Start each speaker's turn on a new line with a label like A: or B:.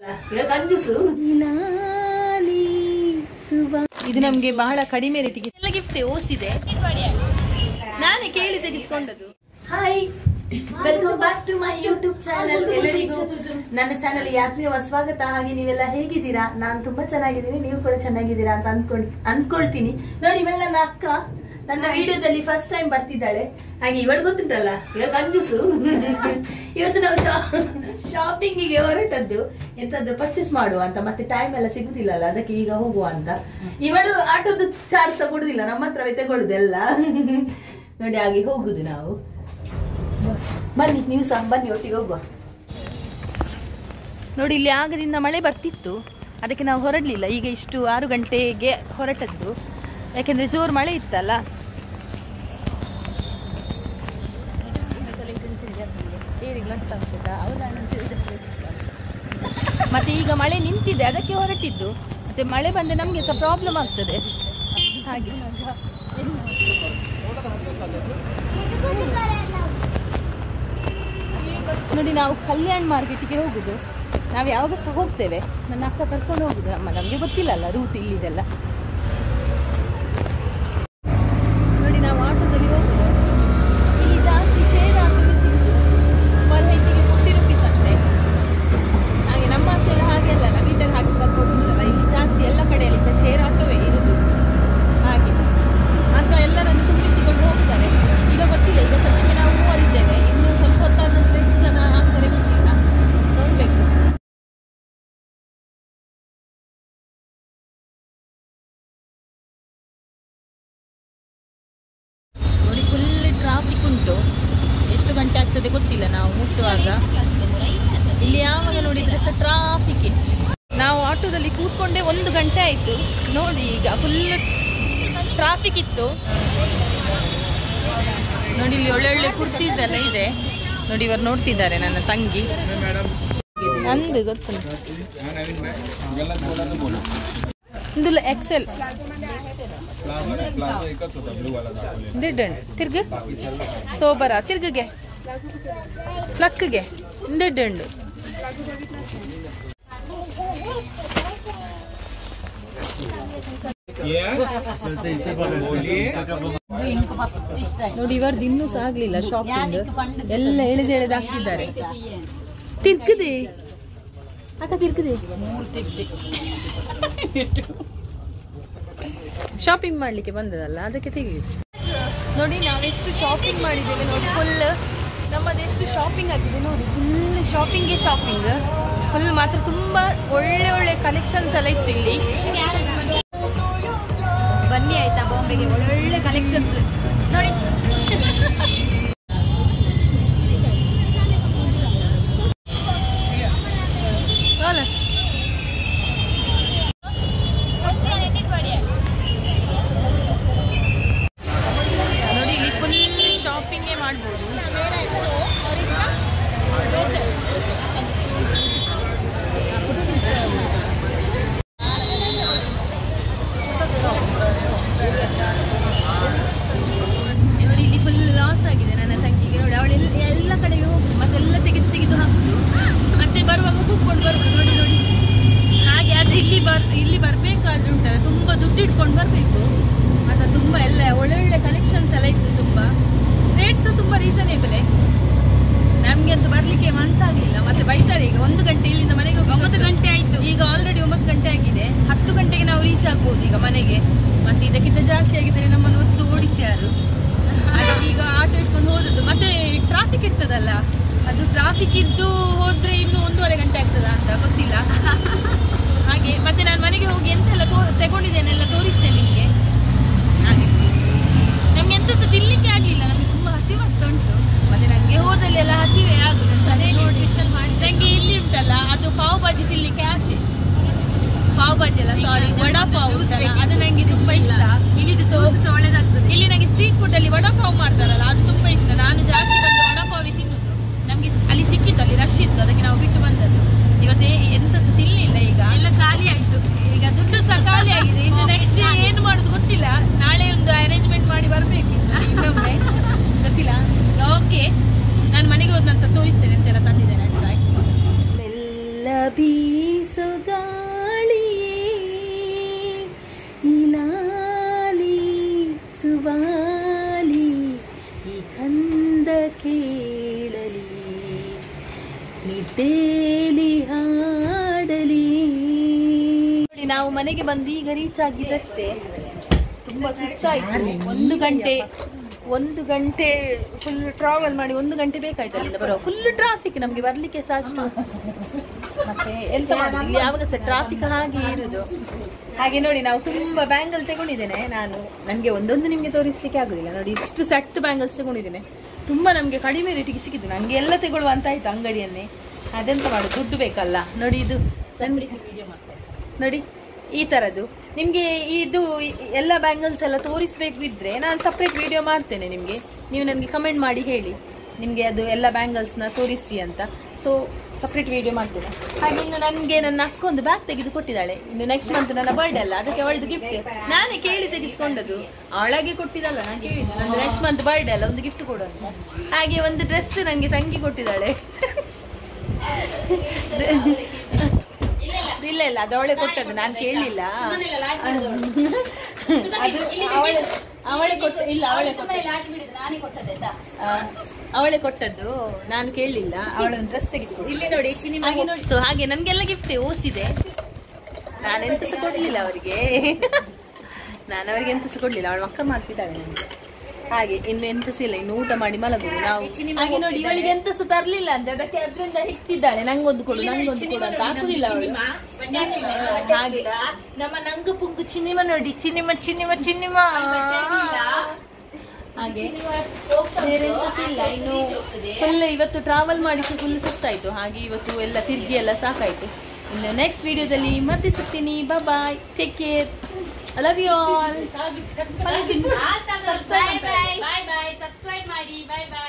A: ಕಂಜೂಸು ಇದು ನಮ್ಗೆ ಬಹಳ ಕಡಿಮೆ ರೇಟಿಗೆ ಎಲ್ಲ ಗಿಫ್ಟ್ ಓಸಿದೆ ನಾನೇ ಕೇಳಿ ತೆಗೆಸ್ಕೊಂಡದ್ದು hi welcome back to my YouTube channel ಎಲ್ಲರಿಗೂ ನನ್ನ ಚಾನಲ್ ಯಾತ್ರೆಯ ಸ್ವಾಗತ ಹಾಗೆ ನೀವೆಲ್ಲ ಹೇಗಿದ್ದೀರಾ ನಾನು ತುಂಬಾ ಚೆನ್ನಾಗಿದ್ದೀನಿ ನೀವು ಕೂಡ ಚೆನ್ನಾಗಿದ್ದೀರಾ ಅಂತ ಅನ್ಕೊಂಡ್ ಅನ್ಕೊಳ್ತೀನಿ ನೋಡಿ ಇವಳು ನನ್ನ ಅಕ್ಕ ನನ್ನ ವಿಡಿಯೋದಲ್ಲಿ ಫಸ್ಟ್ ಟೈಮ್ ಬರ್ತಿದ್ದಾಳೆ ಹಾಗೆ ಇವಳು ಗೊತ್ತುಂಟಲ್ಲ ಇವಳು ಕಂಜೂಸು ಇವತ್ತು ನಾವು ಶಾಪಿಂಗಿಗೆ ಹೊರಟದ್ದು ಎಂತದ್ದು ಪರ್ಚೇಸ್ ಮಾಡುವ ಅಂತ ಮತ್ತೆ ಟೈಮ್ ಎಲ್ಲ ಸಿಗುದಿಲ್ಲಲ್ಲ ಅದಕ್ಕೆ ಈಗ ಹೋಗುವ ಅಂತ ಇವಳು ಆಟೋದು ಚಾರ್ಜ್ ಸಹ ಕೊಡುದಿಲ್ಲ ನಮ್ಮ ಹತ್ರವೇ ತಗೊಳ್ಳುದೆಲ್ಲ ನೋಡಿ ಹಾಗೆ ಹೋಗುದು ನಾವು ಬನ್ನಿ ನೀವು ಸಹ ಬನ್ನಿ ಒಟ್ಟಿಗೆ ಹೋಗುವ ನೋಡಿ ಇಲ್ಲಿ ಆಗದಿಂದ ಮಳೆ ಬರ್ತಿತ್ತು ಅದಕ್ಕೆ ನಾವು ಹೊರಡ್ಲಿಲ್ಲ ಈಗ ಇಷ್ಟು ಆರು ಗಂಟೆಗೆ ಹೊರಟದ್ದು ಯಾಕೆಂದ್ರೆ ಜೋರು ಮಳೆ ಇತ್ತಲ್ಲ ಮತ್ತೆ ಈಗ ಮಳೆ ನಿಂತಿದೆ ಅದಕ್ಕೆ ಹೊರಟಿದ್ದು ಮತ್ತೆ ಮಳೆ ಬಂದ್ರೆ ನಮಗೆ ಸಹ ಪ್ರಾಬ್ಲಮ್ ಆಗ್ತದೆ ಹಾಗೆ ನೋಡಿ ನಾವು ಕಲ್ಯಾಣ ಮಾರ್ಕೆಟ್ಗೆ ಹೋಗುದು ನಾವು ಯಾವಾಗ ಸಹ ಹೋಗ್ತೇವೆ ನನ್ನ ಅಕ್ಕ ಕರ್ಕೊಂಡು ಹೋಗುದು ನಮ್ಮ ನಮಗೆ ಗೊತ್ತಿಲ್ಲಲ್ಲ ರೂಟ್ ಇಲ್ಲಿದೆಲ್ಲ ನೋಡಿ ನಾವು ಆಟೋದಲ್ಲಿ ಹೋಗುದು ಇಲ್ಲಿ ಜಾಸ್ತಿ ಶೇರ್ ಆಟೋಗೆ ಸಿಗುದು ಪರ್ ಹೆಜ್ಜೆಗೆ ಫಿಫ್ಟಿ ರುಪೀಸ್ ಅಂತೆ ಹಾಗೆ ನಮ್ಮ ಆಚೆ ಎಲ್ಲ ಹಾಗೆಲ್ಲ ಮೀಟರ್ ಹಾಕಿ ಕರ್ಕೊಂಡು ಹೋಗುದಲ್ಲ ಇಲ್ಲಿ ಜಾಸ್ತಿ ಎಲ್ಲ ಕಡೆಯಲ್ಲಿ ಸಹ ಶೇರ್ ಆಟೋವೇ ಇರುದು ಹಾಗೆ ಆತ ಎಲ್ಲರನ್ನು ತುಂಬಿಸಿಕೊಂಡು ಹೋಗ್ತಾರೆ ಈಗ ಗೊತ್ತಿಲ್ಲ ಈಗ ಸದ್ಯಕ್ಕೆ ನಾವು ಮೂವರಿದ್ದೇವೆ ಇನ್ನು ಸ್ವಲ್ಪ ಹೊತ್ತಾದ ನಂತರ ಎಷ್ಟು ಜನ ಆಗ್ತಾರೆ ಗೊತ್ತಿಲ್ಲ ನೋಡ್ಬೇಕು ನೋಡಿ ಫುಲ್ ಟ್ರಾಫಿಕ್ ಉಂಟು ಎಷ್ಟು ಗಂಟೆ ಆಗ್ತದೆ ಗೊತ್ತಿಲ್ಲ ನಾವು ಮುಟ್ಟುವಾಗ ಇಲ್ಲಿ ಯಾವಾಗ ನೋಡಿದ್ರೆ ಸಹ ಟ್ರಾಫಿಕ್ ನಾವು ಆಟೋದಲ್ಲಿ ಕೂತ್ಕೊಂಡೇ ಒಂದು ಗಂಟೆ ಆಯ್ತು ನೋಡಿ ಈಗ ಫುಲ್ ಟ್ರಾಫಿಕ್ ಇತ್ತು ನೋಡಿ ಇಲ್ಲಿ ಒಳ್ಳೊಳ್ಳೆ ಕುರ್ತೀಸ್ ಎಲ್ಲ ಇದೆ ನೋಡಿ ಇವರು ನೋಡ್ತಿದ್ದಾರೆ ನನ್ನ ತಂಗಿ ನಂದು ಗೊತ್ತುಂಟು ಇದು ಎಕ್ಸೆಲ್ ದಿಡ್ಡಣ್ ತಿರ್ಗ ಸೋಬರ ತಿರ್ಗಗೆ ಪ್ಲಕ್ಗೆ ದಿಡ್ಡಂಡು ನೋಡಿ ಇವರದ್ದು ಇನ್ನೂ ಸಹ ಆಗ್ಲಿಲ್ಲ ಶಾಪಿಂಗ್ ಎಲ್ಲ ಎಳೆದು ಎಳೆದು ಹಾಕ್ತಿದ್ದಾರೆ ತಿರ್ಗದೆ ಅಕ್ಕ ತಿರ್ಗದೆ ಶಾಪಿಂಗ್ ಮಾಡ್ಲಿಕ್ಕೆ ಬಂದದಲ್ಲ ಅದಕ್ಕೆ ತೆಗೆಯುದು ನೋಡಿ ನಾವೆಷ್ಟು ಶಾಪಿಂಗ್ ಮಾಡಿದ್ದೇವೆ ನೋಡಿ ಫುಲ್ ನಮ್ಮದೆಷ್ಟು ಶಾಪಿಂಗ್ ಆಗಿದೆ ನೋಡಿ ಫುಲ್ ಶಾಪಿಂಗ್ಗೆ ಶಾಪಿಂಗ್ ಫುಲ್ ಮಾತ್ರ ತುಂಬಾ ಒಳ್ಳೆ ಒಳ್ಳೆ ಕಲೆಕ್ಷನ್ಸ್ ಎಲ್ಲ ಇತ್ತು ಇಲ್ಲಿ ಬನ್ನಿ ಆಯ್ತಾ ಬಾಂಬೆಗೆ ಒಳ್ಳೊಳ್ಳೆ ಕಲೆಕ್ಷನ್ಸ್ ನೋಡಿ ಹೋಲ. ನೋಡಿ ಇಲ್ಲಿ ಫುಲ್ ಶಾಪಿಂಗೇ ಮಾಡ್ಬೋದು ನೋಡಿ ಇಲ್ಲಿ ಫುಲ್ ಲಾಸ್ ಆಗಿದೆ ನನ್ನ ತಂಗಿಗೆ ನೋಡಿ ಅವಳು ಎಲ್ಲ ಎಲ್ಲ ಕಡೆಗೆ ಹೋಗುದು ಮತ್ತೆಲ್ಲ ತೆಗೆದು ತೆಗೆದು ಹಾಕುದು ಮತ್ತೆ ಬರುವಾಗ ಕೂತ್ಕೊಂಡು ಬರುದು ನೋಡಿ ನೋಡಿ ಹಾಗೆ ಆದ್ರೆ ಇಲ್ಲಿ ಬರ್ ಇಲ್ಲಿ ಬರ್ಬೇಕಾದ್ರೆ ಉಂಟಲ್ಲ ತುಂಬಾ ದುಡ್ಡು ಇಟ್ಕೊಂಡು ಬರ್ಬೇಕು ಮತ್ತೆ ತುಂಬಾ ಎಲ್ಲ ಒಳ್ಳೊಳ್ಳೆ ಕಲೆಕ್ಷನ್ಸ್ ಎಲ್ಲ ಇತ್ತು ತುಂಬಾ ರೇಟ್ ಸಹ ತುಂಬಾ ರೀಸನೇಬಲ್ ನಮ್ಗೆ ಅಂತೂ ಬರ್ಲಿಕ್ಕೆ ಮನ್ಸಾಗ್ಲಿಲ್ಲ ಮತ್ತೆ ಬೈತಾರೆ ಈಗ ಒಂದು ಗಂಟೆ ಇಲ್ಲಿಂದ ಮನೆಗೆ ಹೋಗಿ ಒಂಬತ್ತು ಗಂಟೆ ಆಯ್ತು ಈಗ ಆಲ್ರೆಡಿ ಒಂಬತ್ತು ಗಂಟೆ ಆಗಿದೆ ಹತ್ತು ಗಂಟೆಗೆ ನಾವು ರೀಚ್ ಆಗ್ಬೋದು ಈಗ ಮನೆಗೆ ಮತ್ತೆ ಇದಕ್ಕಿಂತ ಜಾಸ್ತಿ ಆಗಿದ್ರೆ ನಮ್ಮನ್ನು ಒತ್ತು ಓಡಿಸಿ ಯಾರು ಅದಕ್ಕೆ ಈಗ ಆಟೋ ಇಟ್ಕೊಂಡು ಹೋದದ್ದು ಮತ್ತೆ ಟ್ರಾಫಿಕ್ ಇರ್ತದಲ್ಲ ಅದು ಟ್ರಾಫಿಕ್ ಇದ್ದು ಹೋದ್ರೆ ಇನ್ನು ಒಂದೂವರೆ ಗಂಟೆ ಆಗ್ತದ ಅಂತ ಗೊತ್ತಿಲ್ಲ ಹಾಗೆ ಮತ್ತೆ ನಾನು ಮನೆಗೆ ಹೋಗಿ ಎಂತೆಲ್ಲ ತೋ ತಗೊಂಡಿದ್ದೇನೆಲ್ಲ ತೋರಿಸ್ತೇನೆ ನಿಮಗೆ ಹಾಗೆ ನಮ್ಗೆ ಎಂತ ಸಹ ತಿನ್ಲಿಕ್ಕೆ ಆಗ್ಲಿಲ್ಲ ನಮಗೆ ತುಂಬಾ ಹಸಿವಾಗ್ತಾ ಉಂಟು ಮತ್ತೆ ನಂಗೆ ಹೋದಲ್ಲಿ ಎಲ್ಲ ಹಸಿವೆ ಆಗುದು ಅದೇ ನೋಡಿ ನಂಗೆ ಇಲ್ಲಿ ಉಂಟಲ್ಲ ಅದು ಪಾವ್ ಭಾಜಿ ತಿನ್ಲಿಕ್ಕೆ ಆಸೆ ಪಾವ್ ಭಾಜಿ ಅಲ್ಲ ಸಾರಿ ವಡಾ ಪಾವ್ ಉಂಟಲ್ಲ, ಅದು ನಂಗೆ ತುಂಬಾ ಇಷ್ಟ ಇಲ್ಲಿದು ಒಳ್ಳೇದಾಗ್ತದೆ ಇಲ್ಲಿ ನಂಗೆ ಸ್ಟ್ರೀಟ್ ಫುಡ್ ಅಲ್ಲಿ ವಡಾ ಪಾವ್ ಮಾಡ್ತಾರಲ್ಲ ಅದು ತುಂಬಾ ಇಷ್ಟ ನಾನು ಜಾಸ್ತಿ ಬಂದು ವಡಾ ಪಾವ್ ತಿನ್ನುದು ನಮ್ಗೆ ಸ್- ಅಲ್ಲಿ ಸಿಕ್ಕಿತ್ತು ಅಲ್ಲಿ ರಶ್ ಇತ್ತು ಅದಕ್ಕೆ ನಾವು ಬಿಟ್ಟು ಬಂದದ್ದು ಇವತ್ತೇ ಎಂತ ಸಹ ತಿನ್ಲಿಲ್ಲ ಈಗ ಎಲ್ಲ ಖಾಲಿ ಆಯ್ತು ಈಗ ದುಡ್ಡು ಸಹ ಖಾಲಿ ಆಗಿದೆ ಇನ್ನು ನೆಕ್ಸ್ಟ್ ಏನು ಮಾಡುದು ಗೊತ್ತಿಲ್ಲ ನಾಳೆ ಒಂದು ಅರೇಂಜ್ಮೆಂಟ್ ಮಾಡಿ ಬರ್ಬೇಕು ಇನ್ನೊಮ್ಮೆ ಗೊತ್ತಿಲ್ಲ ಓಕೆ ನಾನು ಮನೆಗೆ ಹೋದ ನಂತರ ತೋರಿಸ್ತೇನೆ ಅಂತೆಲ್ಲ ತಂದಿದ್ದೇನೆ ಅಂತ ಮೆಲ್ಲ ಬೀಸುವ ಬೀಸೋ ಗಾಳಿಯೇ ಇಲಾಲಿ ಸುವಾಲಿ ಈ ಕಂದ ಕೇಳಲಿ ನಿದ್ದೇಲಿ ಹಾಡಲಿ ನೋಡಿ ನಾವು ಮನೆಗೆ ಬಂದು ಈಗ ರೀಚ್ ಆಗಿದ್ದಷ್ಟೇ ತುಂಬಾ ಸುಸ್ತಾಯ್ತು ಒಂದು ಗಂಟೆ ಒಂದು ಗಂಟೆ ಫುಲ್ ಟ್ರಾವೆಲ್ ಮಾಡಿ ಒಂದು ಗಂಟೆ ಬೇಕಾಯ್ತು ಅಲ್ಲಿಂದ ಬರೋ ಫುಲ್ ಟ್ರಾಫಿಕ್ ನಮ್ಗೆ ಬರ್ಲಿಕ್ಕೆ ಸಹ ಅಷ್ಟು ಮತ್ತೆ ಎಂತ ಮಾಡುದು ಇಲ್ಲಿ ಯಾವಾಗ ಸಹ ಟ್ರಾಫಿಕ್ ಹಾಗೆ ಇರುದು ಹಾಗೆ ನೋಡಿ ನಾವು ತುಂಬಾ ಬ್ಯಾಂಗಲ್ ತಗೊಂಡಿದ್ದೇನೆ ನಾನು ನನಗೆ ಒಂದೊಂದು ನಿಮಗೆ ತೋರಿಸ್ಲಿಕ್ಕೆ ಆಗುದಿಲ್ಲ ನೋಡಿ ಇಷ್ಟು ಸೆಟ್ ಬ್ಯಾಂಗಲ್ಸ್ ತಗೊಂಡಿದ್ದೇನೆ ತುಂಬಾ ನಮಗೆ ಕಡಿಮೆ ರೇಟಿಗೆ ಸಿಕ್ಕಿದೆ ನಂಗೆ ಎಲ್ಲ ತಗೊಳ್ಳುವ ಅಂತ ಆಯ್ತು ಅಂಗಡಿಯನ್ನೇ ಅದೆಂತ ಮಾಡು ದುಡ್ಡು ಬೇಕಲ್ಲ ನೋಡಿ ಇದು ನೋಡಿ ಈ ತರದ್ದು ನಿಮ್ಗೆ ಇದು ಎಲ್ಲ ಬ್ಯಾಂಗಲ್ಸ್ ಎಲ್ಲ ತೋರಿಸ್ಬೇಕು ಇದ್ರೆ ನಾನು ಸಪ್ರೇಟ್ ವಿಡಿಯೋ ಮಾಡ್ತೇನೆ ನಿಮ್ಗೆ ನೀವು ನನಗೆ ಕಮೆಂಟ್ ಮಾಡಿ ಹೇಳಿ ನಿಮ್ಗೆ ಅದು ಎಲ್ಲ ಬ್ಯಾಂಗಲ್ಸ್ನ ತೋರಿಸಿ ಅಂತ ಸೊ ಸಪ್ರೇಟ್ ವಿಡಿಯೋ ಮಾಡ್ತೇನೆ ಹಾಗೆ ಇನ್ನು ನನಗೆ ನನ್ನ ಅಕ್ಕ ಒಂದು ಬ್ಯಾಗ್ ತೆಗೆದು ಕೊಟ್ಟಿದ್ದಾಳೆ ಇನ್ನು ನೆಕ್ಸ್ಟ್ ಮಂತ್ ನನ್ನ ಬರ್ಡೇ ಅಲ್ಲ ಅದಕ್ಕೆ ಅವಳದು ಗಿಫ್ಟ್ ನಾನೇ ಕೇಳಿ ತೆಗೆಸ್ಕೊಂಡದ್ದು ಅವಳಾಗೆ ಕೊಟ್ಟಿದ್ದಲ್ಲ ನಾನು ಕೇಳಿದ್ದು ನಂದು ನೆಕ್ಸ್ಟ್ ಮಂತ್ ಬರ್ಡೇ ಅಲ್ಲ ಒಂದು ಗಿಫ್ಟ್ ಕೊಡು ಅಂತ ಹಾಗೆ ಒಂದು ಡ್ರೆಸ್ ನನಗೆ ತಂಗಿ ಕೊಟ್ಟಿದ್ದಾಳೆ ಇಲ್ಲ ಇಲ್ಲ ಅದು ಅವಳೆ ಕೊಟ್ಟದ್ದು ನಾನು ಕೇಳಲಿಲ್ಲ ಅದು ಅವಳೆ ಅವಳೆ ಕೊಟ್ಟ ಇಲ್ಲ ಅವಳೆ ಕೊಟ್ಟದ್ದು ಆ, ಅವಳೆ ಕೊಟ್ಟದ್ದು ನಾನು ಕೇಳಲಿಲ್ಲ ಅವಳ ಡ್ರೆಸ್ ತೆಗೆದು ಇಲ್ಲಿ ನೋಡಿ ಚಿನಿ ಹಾಗೆ ನೋಡಿ ಸೊ ಹಾಗೆ ನನ್ಗೆಲ್ಲ ಗಿಫ್ಟ್ ಓಸಿದೆ ನಾನೆಂತ ಸಹ ಕೊಡ್ಲಿಲ್ಲ ಅವರಿಗೆ ನಾನು ಅವರಿಗೆ ಎಂತ ಸಹ ಕೊಡ್ಲಿಲ್ಲ ಅವಳ ಮಕ್ಕ ಮಾಡ್ತಿದ್ದಾಳೆ ನನಗೆ ಹಾಗೆ ಇನ್ನು ಎಂತ ಸಹ ಇಲ್ಲ ಇನ್ನು ಊಟ ಮಾಡಿ ಮಲಗುದು ನಾವು ಹಾಗೆ ನೋಡಿ ಇವಳಿಗೆ ಎಂತ ಸಹ ತರ್ಲಿಲ್ಲ ಅಂತ ಅದಕ್ಕೆ ಅದ್ರಿಂದ ಹಿಕ್ತಿದ್ದಾಳೆ ನಂಗೊಂದು ಕೊಡು ನಂಗೊಂದು ಕೊಡು ಅಂತ ಹಾಕುದಿಲ್ಲ ಅವಳು ಹಾಗೆ ನಮ್ಮ ನಂಗು ಪುಂಗು ಚಿನ್ನಿಮ ನೋಡಿ ಚಿನ್ನಿಮ ಚಿನ್ನಿಮ ಚಿನ್ನಿಮ ಹಾಗೆ ಬೇರೆ ಎಂತ ಸಹ ಇಲ್ಲ ಇನ್ನು ಫುಲ್ ಇವತ್ತು ಟ್ರಾವೆಲ್ ಮಾಡಿ ಫುಲ್ ಸುಸ್ತಾಯ್ತು ಹಾಗೆ ಇವತ್ತು ಎಲ್ಲ ತಿರುಗಿ ಎಲ್ಲ ಸಾಕಾಯ್ತು ಇನ್ನು ನೆಕ್ಸ್ಟ್ ವಿಡಿಯೋದಲ್ಲಿ ಮತ್ತೆ ಸಿಗ್ತೀನಿ bye take care I love you all
B: bye bye subscribe ಮಾಡಿ ಬಾಯ್ ಬಾಯ್